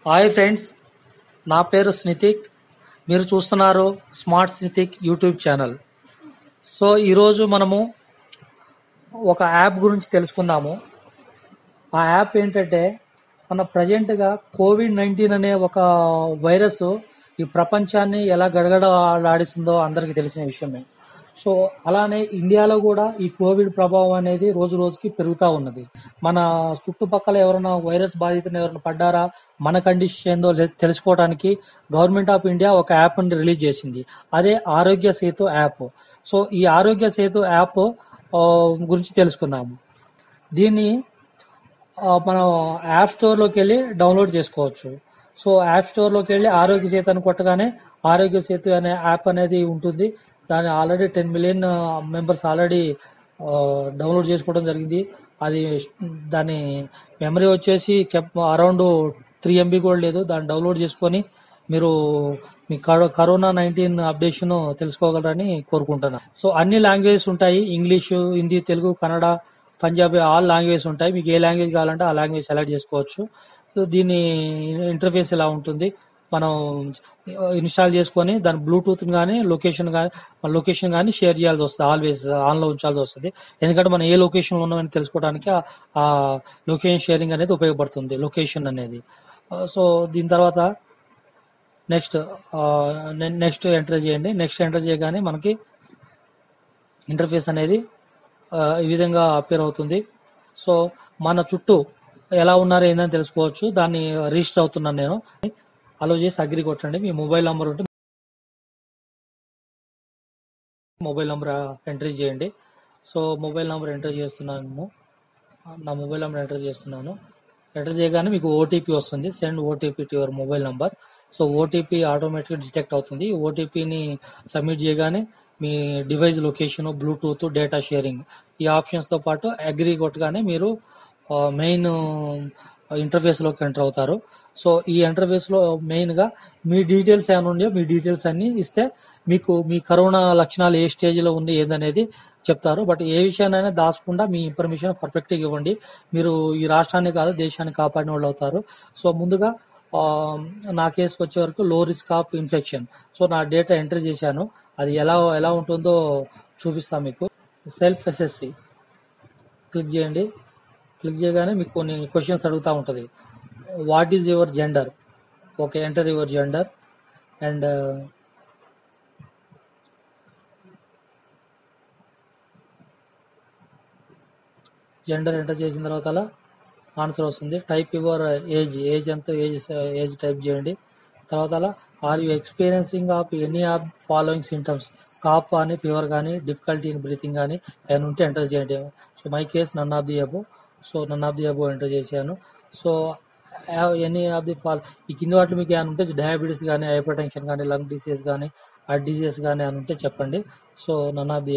hi friends నా పేరు స్నితిక్ మీరు చూస్తున్నారు smart Snithik YouTube channel so ఈరోజు మనము ఒక యాప్ గురించి తెలుసుకుందాము ఆ యాప్ ఏంటంటే మన ప్రజెంట్గా కోవిడ్ నైన్టీన్ అనే ఒక వైరస్ ఈ ప్రపంచాన్ని ఎలా గడగడలాడిస్తుందో అందరికీ తెలిసిన విషయమే సో అలానే ఇండియాలో కూడా ఈ కోవిడ్ ప్రభావం అనేది రోజు రోజుకి పెరుగుతూ ఉన్నది మన చుట్టుపక్కల ఎవరైనా వైరస్ బాధితులు ఎవరైనా పడ్డారా మన కండిషన్ ఏందో తె- తెలుసుకోవడానికి గవర్నమెంట్ ఆఫ్ ఇండియా ఒక యాప్ని రిలీజ్ చేసింది అదే ఆరోగ్య సేతు యాప్ సో ఈ ఆరోగ్య సేతు యాప్ ఆ, గురించి తెలుసుకుందాము దీన్ని ఆ, మనం యాప్ స్టోర్లోకి వెళ్ళి డౌన్లోడ్ చేసుకోవచ్చు సో యాప్ స్టోర్లోకి వెళ్ళి ఆరోగ్య సేతు అని కొట్టగానే ఆరోగ్య సేతు అనే యాప్ అనేది ఉంటుంది దాని already ten million members already download చేసుకోవడం జరిగింది అది దాని మెమరీ వచ్చేసి కెప్ అరౌండ్ త్రీ ఎంబీ కూడా లేదు దాన్ని డౌన్లోడ్ చేసుకొని మీరు మీ కరో- కరోనా నైన్టీన్ అప్డేషన్ తెలుసుకోగలరని కోరుకుంటున్నాను సో అన్ని లాంగ్వేజెస్ ఉంటాయి English Hindi Telugu Kannada Punjabi all language ఉంటాయి మీకు ఏ లాంగ్వేజ్ కావాలంటే ఆ లాంగ్వేజ్ సెలెక్ట్ చేసుకోవచ్చు సో దీని ఇంటర్ఫేస్ ఎలా ఉంటుంది మనం ఇన్స్టాల్ చేసుకొని దాని బ్లూటూత్ కానీ లొకేషన్ కానీ లొకేషన్ కానీ షేర్ చేయాల్సి వస్తుంది ఆల్వేస్ ఆన్లో ఉంచాల్సి వస్తుంది ఎందుకంటే మనం ఏ లొకేషన్లో ఉన్నామని తెలుసుకోవడానికి ఆ- ఆ లొకేషన్ షేరింగ్ అనేది ఉపయోగపడుతుంది లొకేషన్ అనేది ఆ, సో దీని తర్వాత నెక్స్ట్ నెక్స్ట్ ఎంటర్ చేయండి నెక్స్ట్ ఎంటర్ చేయగానే మనకి ఇంటర్ఫేస్ అనేది ఆ, ఈ విధంగా అపేర్ అవుతుంది సో మన చుట్టూ ఎలా ఉన్నారో ఏందని తెలుసుకోవచ్చు దాన్ని రిజిస్టర్ అవుతున్నాను నేను అలో చేసి అగ్రి కొట్టండి మీ మొబైల్ నంబర్ ఉంటే మొబైల్ నంబర్ ఎంట్రీ చేయండి సో మొబైల్ నంబర్ ఎంటర్ చేస్తున్నాను నా మొబైల్ నంబర్ ఎంటర్ చేస్తున్నాను ఎంటర్ చేయగానే మీకు ఓటీపీ వస్తుంది send OTP to your mobile number so OTP ఆటోమేటిక్గా డిటెక్ట్ అవుతుంది ఓటీపీని సబ్మిట్ చేయగానే మీ device location bluetooth data sharing ఈ ఆప్షన్స్తో పాటు అగ్రి కొట్టగానే మీరు మెయిన్ ఇంటర్ఫేస్లోకి ఎంటర్ అవుతారు సో ఈ ఇంటర్ఫేస్లో మెయిన్గా మీ డీటెయిల్స్ ఏమైనా ఉన్నాయో మీ డీటెయిల్స్ అన్ని ఇస్తే మీకు మీ కరోనా లక్షణాలు ఏ స్టేజ్లో ఉంది ఏందనేది చెప్తారు బట్ ఏ విషయాన్నైనా దాచకుండా మీ ఇన్ఫర్మేషన్ పర్ఫెక్ట్గా ఇవ్వండి మీరు ఈ రాష్ట్రాన్ని కాదు దేశాన్ని కాపాడిన వాళ్ళు అవుతారు సో ముందుగా ఆ, నా కేసుకి వచ్చే వరకు low risk of infection so నా డేటా ఎంటర్ చేశాను అది ఎలా ఎలా ఉంటుందో చూపిస్తాను మీకు సెల్ఫ్ ఎస్ఎస్సి క్లిక్ చేయండి క్లిక్ చేయగానే మీకు కొన్ని క్వశ్చన్స్ అడుగుతూ ఉంటుంది what is your gender okay enter your gender and gender enter చేసిన తర్వాత అలా ఆన్సర్ వస్తుంది టైప్ యువర్ ఏజ్ ఏజ్ ఎంత ఏజ్ ఏజ్ టైప్ చేయండి తర్వాత అలా are you experiencing of any of following symptoms cough కానీ ఫీవర్ కానీ డిఫికల్టీ ఇన్ బ్రీతింగ్ కానీ ఏమైనా ఉంటే ఎంటర్ చేయండి so my case none of the above so none of the above enter చేశాను so any of the fall ఈ కింద వాటిలో మీకు ఏమైనా ఉంటే డయాబెటీస్ కానీ హైపర్ టెన్షన్ కానీ లంగ్ డిసీజ్ కానీ హార్ట్ డిసీజ్ కానీ ఏమైనా ఉంటే చెప్పండి సో నన్ ఆఫ్ ది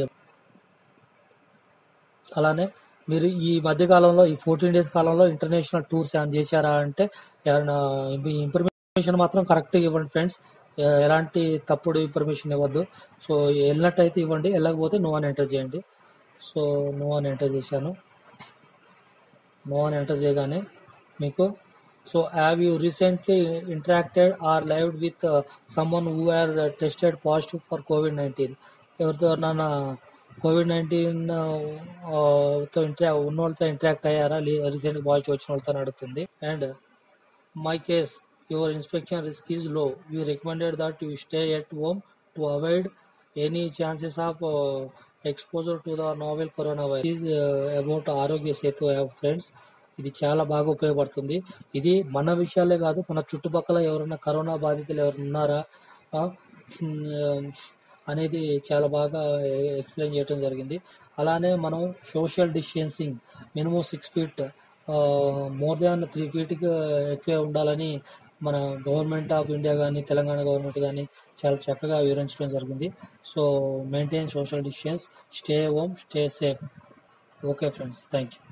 అలానే మీరు ఈ మధ్య కాలంలో ఈ ఫోర్టీన్ డేస్ కాలంలో ఇంటర్నేషనల్ టూర్స్ ఏమైనా చేశారా అంటే ఏమైనా ఇన్ఫర్మేషన్ మాత్రం కరెక్ట్గా ఇవ్వండి ఫ్రెండ్స్ ఎలాంటి తప్పుడు ఇన్ఫర్మేషన్ ఇవ్వద్దు సో వెళ్ళినట్టయితే ఇవ్వండి వెళ్ళకపోతే నో అని ఎంటర్ చేయండి సో నో అని ఎంటర్ చేశాను నో అని ఎంటర్ చేయగానే మీకు so have you recently interacted or live with someone who are tested positive for COVID nineteen ఎవరితో నా కోవిడ్ నైన్టీన్ తో ఇంటరా ఉన్న వాళ్ళతో ఇంటరాక్ట్ అయ్యారా రీసెంట్ పాజిటివ్ వచ్చిన వాళ్ళతో అని అడుగుతుంది and my case your inspection risk is low we recommended that you stay at home to avoid any chances of exposure to the novel corona virus is about Aarogya Setu app friends ఇది చాలా బాగా ఉపయోగపడుతుంది ఇది మన విషయాలే కాదు మన చుట్టుపక్కల ఎవరైనా కరోనా బాధితులు ఎవరు ఉన్నారా ఆ, ఉమ్, అనేది చాలా బాగా ఎక్స్ప్లెయిన్ చేయడం జరిగింది అలానే మనం social distancing minimum six feet more than three ఫీట్కి ఎక్కువే ఉండాలని మన గవర్నమెంట్ ఆఫ్ ఇండియా కానీ తెలంగాణ గవర్నమెంట్ కానీ చాలా చక్కగా వివరించడం జరిగింది so maintain social distance stay home stay safe okay friends thank you